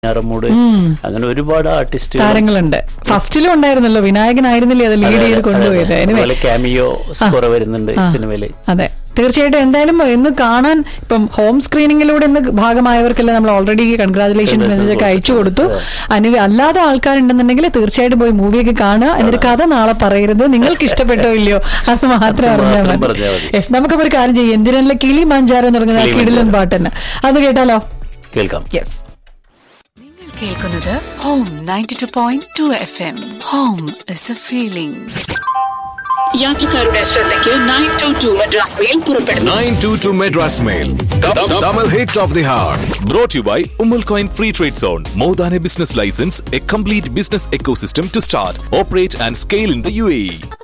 ഞാറമ്മൂട് അങ്ങനെ ഒരുപാട് ആർട്ടിസ്റ്റുകൾ താരങ്ങളുണ്ട് ഫസ്റ്റിലും ഉണ്ടായിരുന്നല്ലോ വിനായകനായിരുന്നില്ലേ അത് ലീഡ് ചെയ്ത് കൊണ്ടുപോയത് എനിവേ അതുപോലെ ക്യാമിയോ സ്കോർ വരുന്നുണ്ട് സിനിമയില് അതെ തീർച്ചയായിട്ടും എന്തായാലും ഇന്ന് കാണാൻ ഇപ്പം ഹോം സ്ക്രീനിങ്ങിലൂടെ ഇന്ന് ഭാഗമായവർക്കെല്ലാം നമ്മൾ ഓൾറെഡി കൺഗ്രാചുലേഷൻസ് മെസ്സേജ് ഒക്കെ അയച്ചു കൊടുത്തു അനുവ അല്ലാതെ ആൾക്കാരുണ്ടെന്നുണ്ടെങ്കിൽ തീർച്ചയായിട്ടും പോയി മൂവിയൊക്കെ കാണുക എന്നിട്ട് കഥ നാളെ പറയരുത് നിങ്ങൾക്ക് ഇഷ്ടപ്പെട്ടോ ഇല്ലയോ അത് മാത്രം അറിഞ്ഞാൽ മാത്രം മതി പറഞ്ഞാൽ മതി. യെസ് നമുക്കപ്പോൾ ഒരു കാര്യം ചെയ്യും എന്തിനല്ല കിളി മഞ്ചാരോ എന്ന് പറയുന്നത് ആ കിളി കിടിലൻ മഞ്ചാരോ. പാട്ട് തന്നെ അത് കേട്ടാലോ കേൾക്കാം യെസ് നിങ്ങൾ കേൾക്കുന്നത് home ninety two point two F M home is a feeling യാത്രക്കാരുടെ ശ്രദ്ധയ്ക്ക് nine two two Madras mail പുറപ്പെടുന്നു 922 Madras Mail. The, the, double hit of the hour. Brought to you by Umal Coin Free Trade Zone. More than a business license, a complete business ecosystem to start, operate, and scale in the UAE.